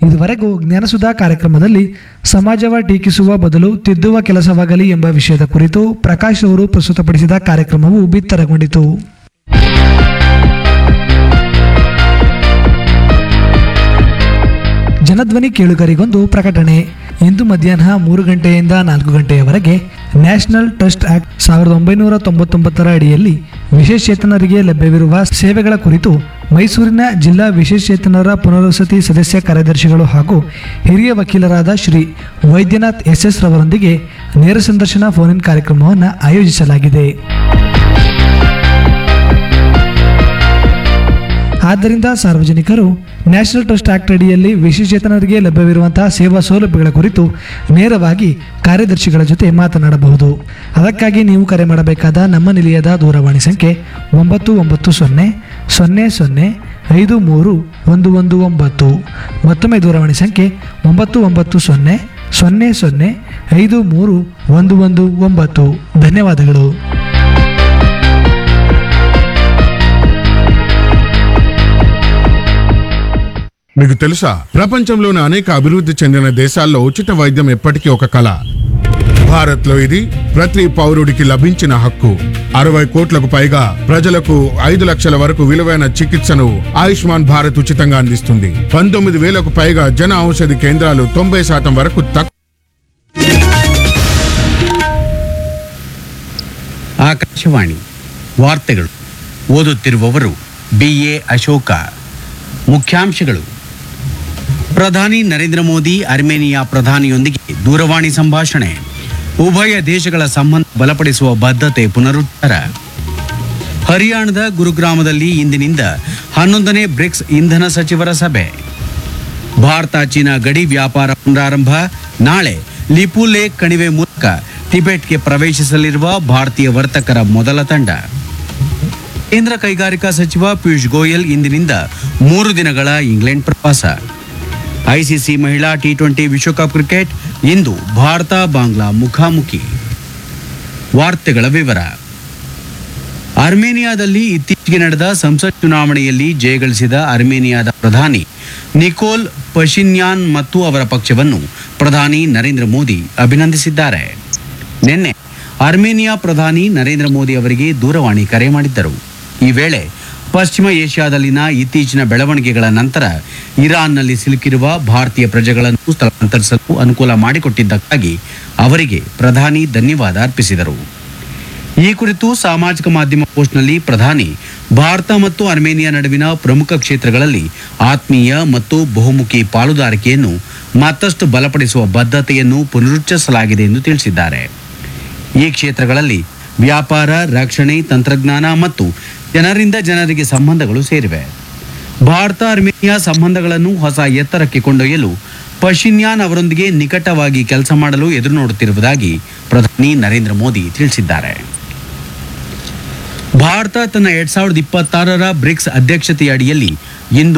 ಇದುವರೆಗೂ ಜ್ಞಾನಸುಧಾ ಕಾರ್ಯಕ್ರಮದಲ್ಲಿ ಸಮಾಜವ ಟೀಕಿಸುವ ಬದಲು ತಿದ್ದುವ ಕೆಲಸವಾಗಲಿ ಎಂಬ ವಿಷಯದ ಕುರಿತು ಪ್ರಕಾಶ್ ಅವರು ಪ್ರಸ್ತುತಪಡಿಸಿದ ಕಾರ್ಯಕ್ರಮವು ಬಿತ್ತರಗೊಂಡಿತು ಜನಧ್ವನಿ ಕೇಳುಗರಿಗೊಂದು ಪ್ರಕಟಣೆ ಇಂದು ಮಧ್ಯಾಹ್ನ ಮೂರು ಗಂಟೆಯಿಂದ ನಾಲ್ಕು ಗಂಟೆಯವರೆಗೆ ನ್ಯಾಷನಲ್ ಟ್ರಸ್ಟ್ ಆಕ್ಟ್ ಸಾವಿರದ ಒಂಬೈನೂರ ತೊಂಬತ್ತೊಂಬತ್ತರ ಅಡಿಯಲ್ಲಿ ವಿಶೇಷಚೇತನರಿಗೆ ಲಭ್ಯವಿರುವ ಸೇವೆಗಳ ಕುರಿತು ಮೈಸೂರಿನ ಜಿಲ್ಲಾ ವಿಶೇಷಚೇತನರ ಪುನರ್ವಸತಿ ಸದಸ್ಯ ಕಾರ್ಯದರ್ಶಿಗಳು ಹಾಗೂ ಹಿರಿಯ ವಕೀಲರಾದ ಶ್ರೀ ವೈದ್ಯನಾಥ್ ಎಸ್ ಎಸ್ ರವರೊಂದಿಗೆ ನೇರ ಸಂದರ್ಶನ ಫೋನ್ ಇನ್ ಕಾರ್ಯಕ್ರಮವನ್ನು ಆಯೋಜಿಸಲಾಗಿದೆ ಆದ್ದರಿಂದ ಸಾರ್ವಜನಿಕರು ನ್ಯಾಷನಲ್ ಟ್ರಸ್ಟ್ ಆಕ್ಟ್ ಅಡಿಯಲ್ಲಿ ವಿಶೇಷಚೇತನರಿಗೆ ಲಭ್ಯವಿರುವಂತಹ ಸೇವಾ ಸೌಲಭ್ಯಗಳ ಕುರಿತು ನೇರವಾಗಿ ಕಾರ್ಯದರ್ಶಿಗಳ ಜೊತೆ ಮಾತನಾಡಬಹುದು ಅದಕ್ಕಾಗಿ ನೀವು ಕರೆ ಮಾಡಬೇಕಾದ ನಮ್ಮ ನಿಲಯದ ದೂರವಾಣಿ ಸಂಖ್ಯೆ ಒಂಬತ್ತು ಒಂಬತ್ತು ಸೊನ್ನೆ ಸೊನ್ನೆ ಸೊನ್ನೆ ಐದು ಮೂರು ಒಂದು ಒಂದು ಒಂಬತ್ತು ಮತ್ತೊಮ್ಮೆ ದೂರವಾಣಿ ಸಂಖ್ಯೆ ಒಂಬತ್ತು ಒಂಬತ್ತು ಸೊನ್ನೆ ಸೊನ್ನೆ ಸೊನ್ನೆ ಐದು ಮೂರು ಒಂದು ಒಂದು ಒಂಬತ್ತು ಧನ್ಯವಾದಗಳು మీకు తెలుసా ప్రపంచంలోని అనేక అభివృద్ధి చెందిన దేశాల్లో ఉచిత వైద్యం ఎప్పటికీ ఒక కళ భారత్లో ఇది ప్రతి పౌరుడికి లభించిన హక్కు అరవై కోట్లకు పైగా ప్రజలకు ఐదు లక్షల వరకు విలువైన చికిత్సను ఆయుష్మాన్ భారత్ ఉచితంగా అందిస్తుంది పంతొమ్మిది వేలకు పైగా జన ఔషధి కేంద్రాలు తొంభై శాతం వరకు తక్కువ ಆಕಾಶವಾಣಿ ವಾರ್ತೆಗಳು ಓದುತ್ತಿರುವವರು ಬಿಎ ಅಶೋಕ ಮುಖ್ಯಾಂಶಗಳು ಪ್ರಧಾನಿ ನರೇಂದ್ರ ಮೋದಿ ಅರ್ಮೇನಿಯಾ ಪ್ರಧಾನಿಯೊಂದಿಗೆ ದೂರವಾಣಿ ಸಂಭಾಷಣೆ ಉಭಯ ದೇಶಗಳ ಸಂಬಂಧ ಬಲಪಡಿಸುವ ಬದ್ಧತೆ ಪುನರುದ್ಧಾರ ಹರಿಯಾಣದ ಗುರುಗ್ರಾಮದಲ್ಲಿ ಇಂದಿನಿಂದ ಹನ್ನೊಂದನೇ ಬ್ರಿಕ್ಸ್ ಇಂಧನ ಸಚಿವರ ಸಭೆ ಭಾರತ ಚೀನಾ ಗಡಿ ವ್ಯಾಪಾರ ಪುನರಾರಂಭ ನಾಳೆ ಲಿಪು ಲೇಕ್ ಕಣಿವೆ ಮೂಲಕ ಟಿಬೆಟ್ಗೆ ಪ್ರವೇಶಿಸಲಿರುವ ಭಾರತೀಯ ವರ್ತಕರ ಮೊದಲ ತಂಡ ಕೇಂದ್ರ ಕೈಗಾರಿಕಾ ಸಚಿವ ಪಿಯೂಷ್ ಗೋಯಲ್ ಇಂದಿನಿಂದ ಮೂರು ದಿನಗಳ ಇಂಗ್ಲೆಂಡ್ ಪ್ರವಾಸ ಐಸಿಸಿ ಮಹಿಳಾ ಟಿ ಟ್ವೆಂಟಿ ವಿಶ್ವಕಪ್ ಕ್ರಿಕೆಟ್ ಇಂದು ಭಾರತ ಬಾಂಗ್ಲಾ ಮುಖಾಮುಖಿ ವಾರ್ತೆಗಳ ವಿವರ ಅರ್ಮೇನಿಯಾದಲ್ಲಿ ಇತ್ತೀಚೆಗೆ ನಡೆದ ಸಂಸತ್ ಚುನಾವಣೆಯಲ್ಲಿ ಜಯಗಳಿಸಿದ ಅರ್ಮೇನಿಯಾದ ಪ್ರಧಾನಿ ನಿಕೋಲ್ ಪಶಿನ್ಯಾನ್ ಮತ್ತು ಅವರ ಪಕ್ಷವನ್ನು ಪ್ರಧಾನಿ ನರೇಂದ್ರ ಮೋದಿ ಅಭಿನಂದಿಸಿದ್ದಾರೆ ನಿನ್ನೆ ಅರ್ಮೇನಿಯಾ ಪ್ರಧಾನಿ ನರೇಂದ್ರ ಮೋದಿ ಅವರಿಗೆ ದೂರವಾಣಿ ಕರೆ ಮಾಡಿದ್ದರು ಈ ವೇಳೆ ಪಶ್ಚಿಮ ಏಷ್ಯಾದಲ್ಲಿನ ಇತ್ತೀಚಿನ ಬೆಳವಣಿಗೆಗಳ ನಂತರ ಇರಾನ್ನಲ್ಲಿ ಸಿಲುಕಿರುವ ಭಾರತೀಯ ಪ್ರಜೆಗಳನ್ನು ಸ್ಥಳಾಂತರಿಸಲು ಅನುಕೂಲ ಮಾಡಿಕೊಟ್ಟಿದ್ದಕ್ಕಾಗಿ ಅವರಿಗೆ ಪ್ರಧಾನಿ ಧನ್ಯವಾದ ಅರ್ಪಿಸಿದರು ಈ ಕುರಿತು ಸಾಮಾಜಿಕ ಮಾಧ್ಯಮ ಪೋಸ್ಟ್ನಲ್ಲಿ ಪ್ರಧಾನಿ ಭಾರತ ಮತ್ತು ಅರ್ಮೇನಿಯಾ ನಡುವಿನ ಪ್ರಮುಖ ಕ್ಷೇತ್ರಗಳಲ್ಲಿ ಆತ್ಮೀಯ ಮತ್ತು ಬಹುಮುಖಿ ಪಾಲುದಾರಿಕೆಯನ್ನು ಮತ್ತಷ್ಟು ಬಲಪಡಿಸುವ ಬದ್ಧತೆಯನ್ನು ಪುನರುಚ್ಚರಿಸಲಾಗಿದೆ ಎಂದು ತಿಳಿಸಿದ್ದಾರೆ ಈ ಕ್ಷೇತ್ರಗಳಲ್ಲಿ ವ್ಯಾಪಾರ ರಕ್ಷಣೆ ತಂತ್ರಜ್ಞಾನ ಮತ್ತು ಜನರಿಂದ ಜನರಿಗೆ ಸಂಬಂಧಗಳು ಸೇರಿವೆ ಭಾರತ ಅರ್ಮೇನಿಯಾ ಸಂಬಂಧಗಳನ್ನು ಹೊಸ ಎತ್ತರಕ್ಕೆ ಕೊಂಡೊಯ್ಯಲು ಪಶಿನ್ಯಾನ್ ಅವರೊಂದಿಗೆ ನಿಕಟವಾಗಿ ಕೆಲಸ ಮಾಡಲು ಎದುರು ನೋಡುತ್ತಿರುವುದಾಗಿ ಪ್ರಧಾನಿ ನರೇಂದ್ರ ಮೋದಿ ತಿಳಿಸಿದ್ದಾರೆ ಭಾರತ ತನ್ನ ಎರಡ್ ಸಾವಿರದ ಇಪ್ಪತ್ತಾರರ ಬ್ರಿಕ್ಸ್ ಅಧ್ಯಕ್ಷತೆಯ ಅಡಿಯಲ್ಲಿ ಇಂದು